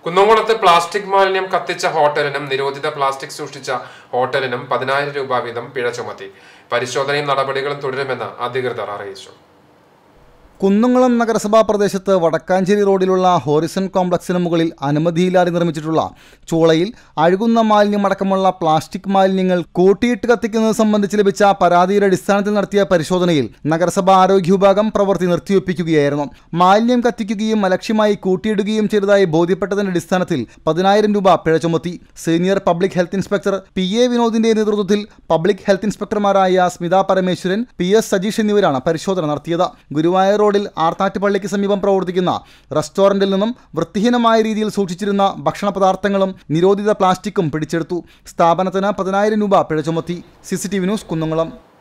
കുന്നംകുളത്ത് പ്ലാസ്റ്റിക് മാലിന്യം കത്തിച്ച ഹോട്ടലിനും നിരോധിത പ്ലാസ്റ്റിക് സൂക്ഷിച്ച ഹോട്ടലിനും പതിനായിരം രൂപ വീതം പിഴ ചുമത്തി പരിശോധനയും നടപടികളും തുടരുമെന്ന് അധികൃതർ അറിയിച്ചു കുന്നംകുളം നഗരസഭാ പ്രദേശത്ത് വടക്കാഞ്ചേരി റോഡിലുള്ള ഹോറിസൺ കോംപ്ലക്സിന് മുകളിൽ അനുമതിയില്ലാതെ നിർമ്മിച്ചിട്ടുള്ള ചൂളയിൽ അഴുകുന്ന മാലിന്യമടക്കമുള്ള പ്ലാസ്റ്റിക് മാലിന്യങ്ങൾ കൂട്ടിയിട്ട് കത്തിക്കുന്നത് സംബന്ധിച്ച് ലഭിച്ച പരാതിയുടെ അടിസ്ഥാനത്തിൽ നടത്തിയ പരിശോധനയിൽ നഗരസഭാ ആരോഗ്യ വിഭാഗം പ്രവൃത്തി നിർത്തിവെപ്പിക്കുകയായിരുന്നു മാലിന്യം കത്തിക്കുകയും അലക്ഷ്യമായി കൂട്ടിയിടുകയും ചെയ്തതായി ബോധ്യപ്പെട്ടതിന്റെ അടിസ്ഥാനത്തിൽ പതിനായിരം രൂപ പിഴ ചുമത്തി senior public health inspector P A വിനോദിന്റെ നേതൃത്വത്തിൽ പബ്ലിക് ഹെൽത്ത് ഇൻസ്പെക്ടർമാരായ സ്മിത പരമേശ്വരൻ പി എസ് സജീഷ് എന്നിവരാണ് പരിശോധന നടത്തിയത് ഗുരുവായൂർ റോഡിൽ ആർത്താറ്റുപള്ളിക്ക് സമീപം പ്രവർത്തിക്കുന്ന റെസ്റ്റോറന്റിൽ നിന്നും വൃത്തിഹീനമായ രീതിയിൽ സൂക്ഷിച്ചിരുന്ന ഭക്ഷണ പദാർത്ഥങ്ങളും നിരോധിത പ്ലാസ്റ്റിക്കും പിടിച്ചെടുത്തു സ്ഥാപനത്തിന് പതിനായിരം രൂപ പിഴ ചുമത്തി C C T V news Kunnamkulam